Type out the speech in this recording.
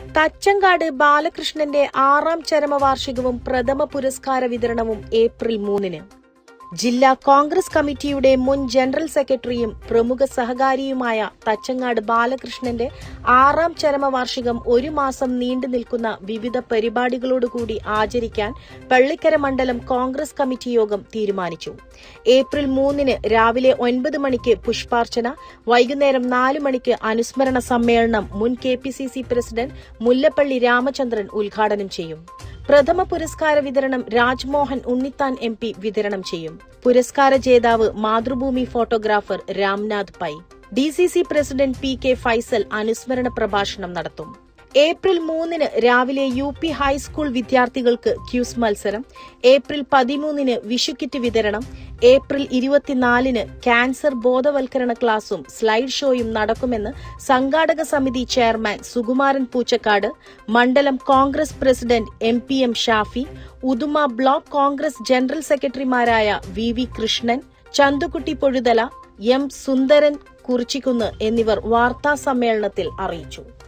തച്ചങ്കാട് ബാലകൃഷ്ണന്റെ ആറാം ചരമവാർഷികവും പ്രഥമ പുരസ്കാര വിതരണവും ഏപ്രിൽ മൂന്നിന് ജില്ലാ കോൺഗ്രസ് കമ്മിറ്റിയുടെ മുൻ ജനറൽ സെക്രട്ടറിയും പ്രമുഖ സഹകാരിയുമായ തച്ചങ്ങാട് ബാലകൃഷ്ണന്റെ ആറാം ചരമവാർഷികം ഒരു മാസം നീണ്ടു നിൽക്കുന്ന വിവിധ പരിപാടികളോടുകൂടി ആചരിക്കാൻ പള്ളിക്കര മണ്ഡലം കോൺഗ്രസ് കമ്മിറ്റി യോഗം തീരുമാനിച്ചു ഏപ്രിൽ മൂന്നിന് രാവിലെ ഒൻപത് മണിക്ക് പുഷ്പാർച്ചന വൈകുന്നേരം നാല് മണിക്ക് അനുസ്മരണ സമ്മേളനം മുൻ K P C C president Mullappally Ramachandran ഉദ്ഘാടനം ചെയ്യും പ്രഥമ പുരസ്കാര വിതരണം രാജ്മോഹൻ ഉണ്ണിത്താൻ എം പി വിതരണം ചെയ്യും പുരസ്കാര ജേതാവ് Mathrubhumi photographer Ramnath Pai D C C president P K Faisal അനുസ്മരണ പ്രഭാഷണം നടത്തും ഏപ്രിൽ മൂന്നിന് രാവിലെ യു പി ഹൈസ്കൂൾ വിദ്യാർത്ഥികൾക്ക് ക്യൂസ് മത്സരം ഏപ്രിൽ പതിമൂന്നിന് വിഷുക്കിറ്റ് വിതരണം ഏപ്രിൽ ഇരുപത്തിനാലിന് ക്യാൻസർ ബോധവൽക്കരണ ക്ലാസും സ്ലൈഡ് ഷോയും നടക്കുമെന്ന് സംഘാടക സമിതി ചെയർമാൻ സുകുമാരൻ പൂച്ചക്കാട് മണ്ഡലം Congress president M P M Shafi Uduma block Congress general സെക്രട്ടറിമാരായ V V Krishnan Chanthukutty Pozhuthala M Sundaran Kurichikkunnu എന്നിവർ വാർത്താ സമ്മേളനത്തിൽ അറിയിച്ചു